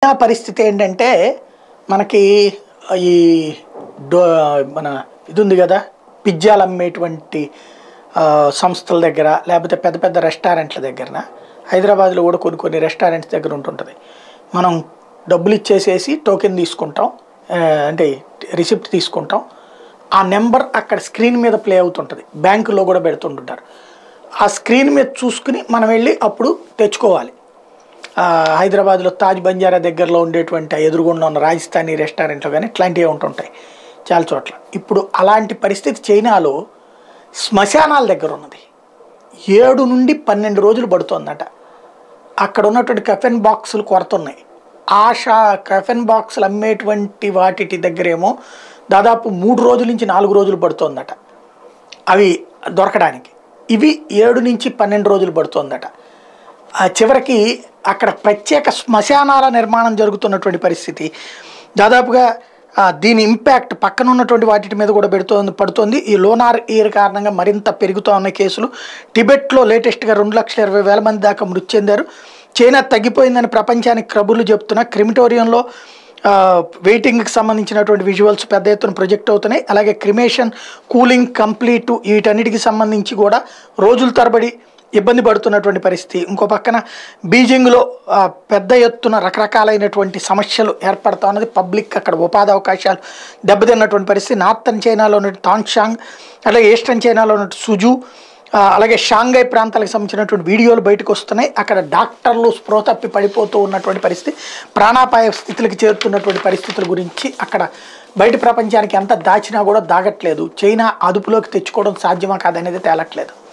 China పరిస్థితి ఏంటంటే మనకి ఈ డో మన ఇది ఉంది కదా పిజ్జాలు అమ్మేటువంటి ఆ, సంస్థల దగ్గర లేకపోతే పెద్ద పెద్ద రెస్టారెంట్ల దగ్గర హైదరాబాద్లో కూడా కొన్ని కొన్ని రెస్టారెంట్స్ దగ్గర ఉంటుంటుంది మనం డబ్బులు ఇచ్చేసేసి టోకెన్ తీసుకుంటాం ఆ, అంటే రిసిప్ట్ తీసుకుంటాం ఆ నెంబర్ అక్కడ స్క్రీన్ మీద ప్లే అవుతుంటుంది బ్యాంకులో కూడా పెడుతుంటుంటారు ఆ స్క్రీన్ మీద చూసుకుని మనం వెళ్ళి అప్పుడు తెచ్చుకోవాలి ఆ, హైదరాబాద్లో తాజ్ బంజారా దగ్గరలో ఉండేటువంటి ఆ ఎదురుగుండా ఉన్న రాజస్థానీ రెస్టారెంట్లో కానీ ఇట్లాంటివి ఉంటుంటాయి చాలా చోట్ల ఇప్పుడు అలాంటి పరిస్థితి చైనాలో శ్మశానాల దగ్గర ఉన్నది ఏడు నుండి పన్నెండు రోజులు పడుతుందట అక్కడ ఉన్నటువంటి కఫెన్ బాక్సులు కొరత ఉన్నాయి ఆశా కఫెన్ బాక్సులు అమ్మేటువంటి వాటి దగ్గరేమో దాదాపు మూడు రోజుల నుంచి నాలుగు రోజులు పడుతుందట అవి దొరకడానికి ఇవి ఏడు నుంచి పన్నెండు రోజులు పడుతుందట ఆ చివరికి అక్కడ ప్రత్యేక శ్మశానాల నిర్మాణం జరుగుతున్నటువంటి పరిస్థితి దాదాపుగా ఆ, దీని ఇంపాక్ట్ పక్కన ఉన్నటువంటి వాటి మీద కూడా పెడుతోంది పడుతోంది ఈ లోనార్ ఇయర్ కారణంగా మరింత పెరుగుతూ ఉన్న కేసులు టిబెట్లో లేటెస్ట్గా రెండు లక్షల ఇరవై వేల మంది దాకా మృతి చెందారు చైనా తగ్గిపోయిందని ప్రపంచానికి కబుర్లు చెప్తున్నా క్రిమిటోరియంలో ఆ, వెయిటింగ్కి సంబంధించినటువంటి విజువల్స్ పెద్ద ఎత్తున ప్రొజెక్ట్ అవుతున్నాయి అలాగే క్రిమేషన్ కూలింగ్ కంప్లీట్ వీటన్నిటికి సంబంధించి కూడా రోజుల తరబడి ఇబ్బంది పడుతున్నటువంటి పరిస్థితి ఇంకో పక్కన బీజింగ్లో ఆ, పెద్ద ఎత్తున రకరకాలైనటువంటి సమస్యలు ఏర్పడతా ఉన్నది పబ్లిక్ అక్కడ ఉపాధి అవకాశాలు దెబ్బతిన్నటువంటి పరిస్థితి నార్థన్ చైనాలో ఉన్నటువంటి తాన్షాంగ్ అలాగే ఈస్టర్న్ చైనాలో ఉన్నటువంటి సుజు ఆ, అలాగే షాంఘై ప్రాంతాలకు సంబంధించినటువంటి వీడియోలు బయటకు వస్తున్నాయి అక్కడ డాక్టర్లు స్పృహ తప్పి పడిపోతూ ఉన్నటువంటి పరిస్థితి ప్రాణాపాయ స్థితులకు చేరుతున్నటువంటి పరిస్థితుల గురించి అక్కడ బయట ప్రపంచానికి ఎంత దాచినా కూడా దాగట్లేదు చైనా అదుపులోకి తెచ్చుకోవడం సాధ్యమా కాదనేది తేలట్లేదు